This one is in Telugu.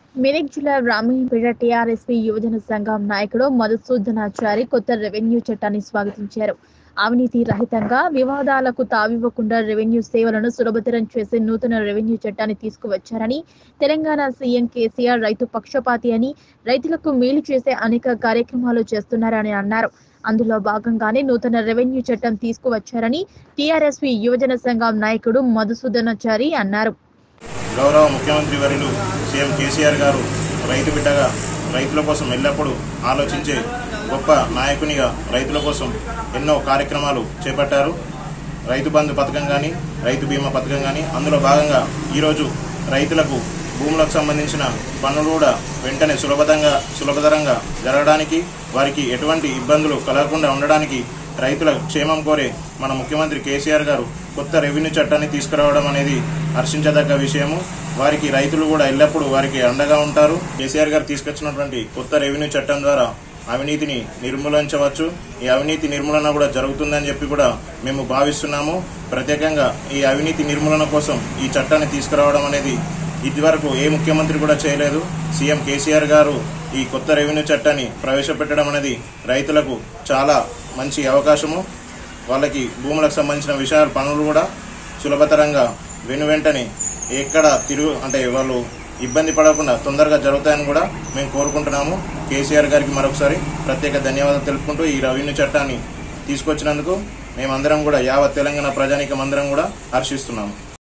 మెదక్ జిల్లా రామయ్యపేట టీఆర్ఎస్పీ యువజన సంఘం నాయకుడు మధుసూదనాచారి కొత్త రెవెన్యూ చట్టాన్ని స్వాగతించారు అవినీతి రహితంగా వివాదాలకు తావివ్వకుండా రెవెన్యూ సేవలను సులభతరం చేసే నూతన రెవెన్యూ చట్టాన్ని తీసుకువచ్చారని తెలంగాణ సీఎం కేసీఆర్ రైతు పక్షపాతి అని రైతులకు మేలు చేసే అనేక కార్యక్రమాలు చేస్తున్నారని అన్నారు అందులో భాగంగానే నూతన రెవెన్యూ చట్టం తీసుకువచ్చారని టీఆర్ఎస్పీ యువజన సంఘం నాయకుడు మధుసూదనాచారి అన్నారు గౌరవ ముఖ్యమంత్రి వర్యులు సీఎం కేసీఆర్ గారు రైతు బిడ్డగా రైతుల కోసం ఎల్లప్పుడూ ఆలోచించే గొప్ప నాయకునిగా రైతుల కోసం ఎన్నో కార్యక్రమాలు చేపట్టారు రైతు బంధు పథకం కానీ రైతు బీమా పథకం కానీ అందులో భాగంగా ఈరోజు రైతులకు భూములకు సంబంధించిన పనులు కూడా వెంటనే సులభతంగా సులభతరంగా జరగడానికి వారికి ఎటువంటి ఇబ్బందులు కలగకుండా ఉండడానికి రైతుల క్షేమం కోరే మన ముఖ్యమంత్రి కేసీఆర్ గారు కొత్త రెవెన్యూ చట్టాన్ని తీసుకురావడం అనేది హర్షించదగ్గ విషయము వారికి రైతులు కూడా ఎల్లప్పుడూ వారికి అండగా ఉంటారు కేసీఆర్ గారు తీసుకొచ్చినటువంటి కొత్త రెవెన్యూ చట్టం ద్వారా అవినీతిని నిర్మూలించవచ్చు ఈ అవినీతి నిర్మూలన కూడా జరుగుతుందని చెప్పి కూడా మేము భావిస్తున్నాము ప్రత్యేకంగా ఈ అవినీతి నిర్మూలన కోసం ఈ చట్టాన్ని తీసుకురావడం అనేది ఇదివరకు ఏ ముఖ్యమంత్రి కూడా చేయలేదు సీఎం కేసీఆర్ గారు ఈ కొత్త రెవెన్యూ చట్టాన్ని ప్రవేశపెట్టడం అనేది రైతులకు చాలా మంచి అవకాశము వాళ్ళకి భూములకు సంబంధించిన విషయాలు పనులు కూడా సులభతరంగా వెను వెంటనే ఎక్కడ తిరుగు అంటే వాళ్ళు ఇబ్బంది పడకుండా తొందరగా జరుగుతాయని కూడా మేము కోరుకుంటున్నాము కేసీఆర్ గారికి మరొకసారి ప్రత్యేక ధన్యవాదాలు తెలుపుకుంటూ ఈ రెవెన్యూ చట్టాన్ని తీసుకొచ్చినందుకు మేమందరం కూడా యావత్ తెలంగాణ ప్రజానీకం అందరం కూడా హర్షిస్తున్నాము